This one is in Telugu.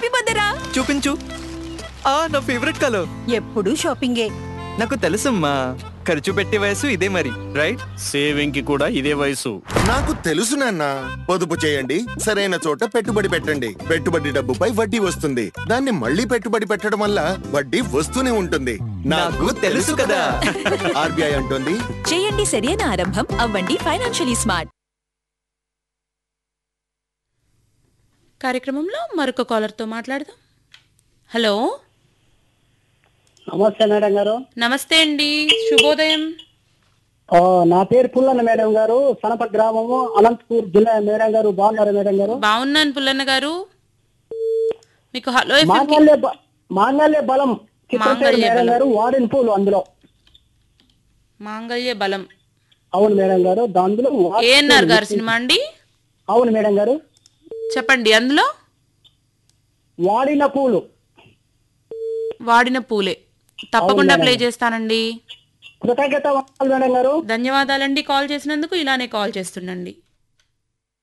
హ్యాపీ బర్త్డే రా చూపించు ఆ నా ఫేవరెట్ కలర్ ఎప్పుడు షాపింగే నాకు తెలుసమ్మా ఖర్చు పెట్టే వయసు ఇదే మరి రైట్ సేవింగ్ కి కూడా ఇదే వయసు నాకు తెలుసు నాన్న పొదుపు చేయండి సరైన చోట పెట్టుబడి పెట్టండి పెట్టుబడి డబ్బుపై వడ్డీ వస్తుంది దాన్ని మళ్ళీ పెట్టుబడి పెట్టడం వల్ల వడ్డీ వస్తూనే ఉంటుంది నాకు తెలుసు కదా. ఆర్బీఐ అంటుంది చేయండి సరైన ఆరంభం అవ్వండి ఫైనాన్షియలీ స్మార్ట్ కార్యక్రమంలో మరొక కాలర్తో మాట్లాడదాం హలో నమస్తే మేడం గారు నమస్తే అండి శుభోదయం ఆ, నా పేరు పుల్లన్న మేడం గారు సనప గ్రామము అనంతపూర్ జిల్లా మేడం గారు బాగున్నారు మేడం గారు బాగున్నాను పుల్లన్న గారు మీకు హలో FM కి- మాంగళ్య బ- మాంగళ్య బలం చిత్రం పేరు మాంగళ్య మేడం బలం. గారు వాడిన పూలు అందులో మాంగళ్య బలం అవును మేడం గారు దాంట్లో వాడిన ఏఎన్ఆర్ పూలు. గారి సినిమా అండి అవును మేడం గారు చెప్పండి అందులో వాడిన పూలు వాడిన పూలే తప్పకుండా ప్లే చేస్తానండి కృతజ్ఞత వందనాలు మేడం గారు ధన్యవాదాలండి కాల్ చేసినందుకు ఇలానే కాల్ చేస్తుండండి